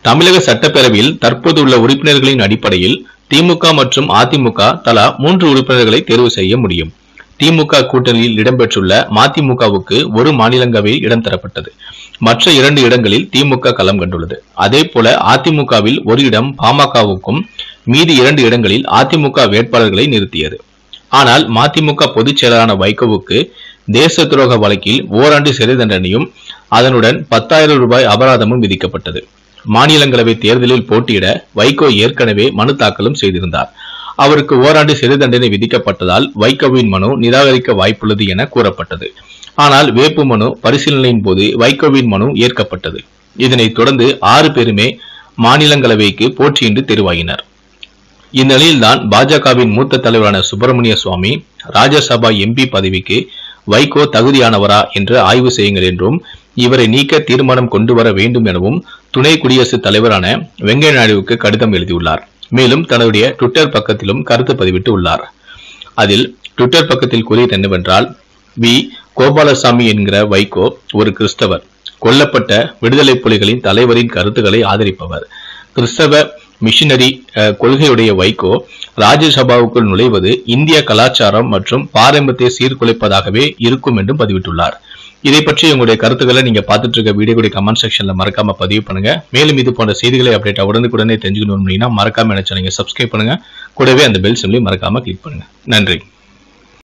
தமிழக சட்டப்பேரவையில் தற்போது உள்ள உறுப்பினர்களின் அடிப்படையில் திமுக மற்றும் அதிமுக தலா மூன்று உறுப்பினர்களை தேர்வு செய்ய முடியும் திமுக கூட்டணியில் இடம்பெற்றுள்ள மதிமுகவுக்கு ஒரு மாநிலங்களவையில் இடம் தரப்பட்டது மற்ற இரண்டு இடங்களில் திமுக களம் கண்டுள்ளது அதே போல அதிமுகவில் ஒரு இடம் பாமகவுக்கும் மீதி இரண்டு இடங்களில் அதிமுக வேட்பாளர்களை நிறுத்தியது ஆனால் மதிமுக பொதுச் செயலரான வைகோவுக்கு தேச துரோக வழக்கில் ஓராண்டு சிறை தண்டனையும் அதனுடன் பத்தாயிரம் ரூபாய் அபராதமும் விதிக்கப்பட்டது மாநிலங்களவை தேர்தலில் போட்டியிட வைகோ ஏற்கனவே மனு தாக்கலும் செய்திருந்தார் அவருக்கு ஓராண்டு சிறை தண்டனை விதிக்கப்பட்டதால் வைகோவின் மனு நிராகரிக்க வாய்ப்புள்ளது என கூறப்பட்டது ஆனால் வேட்பு மனு பரிசீலனையின் போது வைகோவின் மனு ஏற்கப்பட்டது இதனைத் தொடர்ந்து ஆறு பேருமே மாநிலங்களவைக்கு போட்டியின்றி தெரிவாகினர் இந்நிலையில்தான் பாஜகவின் மூத்த தலைவரான சுப்பிரமணிய சுவாமி ராஜ்யசபா எம்பி பதவிக்கு வைகோ தகுதியானவரா என்று ஆய்வு செய்யுங்கள் என்றும் இவரை நீக்க தீர்மானம் கொண்டு வர வேண்டும் எனவும் துணை குடியரசுத் தலைவரான வெங்கைய நாயுடுவுக்கு கடிதம் எழுதியுள்ளார் மேலும் தன்னுடைய ட்விட்டர் பக்கத்திலும் கருத்து பதிவிட்டு உள்ளார் அதில் ட்விட்டர் பக்கத்தில் கூறியது என்னவென்றால் வி கோபாலசாமி என்கிற வைகோ ஒரு கிறிஸ்தவர் கொல்லப்பட்ட விடுதலை புலிகளின் தலைவரின் கருத்துக்களை ஆதரிப்பவர் கிறிஸ்தவ மிஷினரி அஹ், கொள்கையுடைய வைகோ ராஜ்யசபாவுக்குள் நுழைவது இந்திய கலாச்சாரம் மற்றும் பாரம்பரியத்தை சீர்குலைப்பதாகவே இருக்கும் என்றும் பதிவிட்டுள்ளார் இதை பற்றி உங்களுடைய கருத்துக்களை நீங்க பார்த்துட்டு இருக்க வீடியோடைய கமெண்ட் செக்ஷன்ல மறக்காம பதிவு பண்ணுங்க மேலும் இது போன்ற செய்திகளை அப்டேட் உடனுக்குடனே தெரிஞ்சுக்கணும் அப்படின்னா மறக்காம நினைச்சா நீங்க சப்ஸ்கிரைப் பண்ணுங்க கூடவே அந்த பெல் சிம்லையும் மறக்காம கிளிக் பண்ணுங்க நன்றி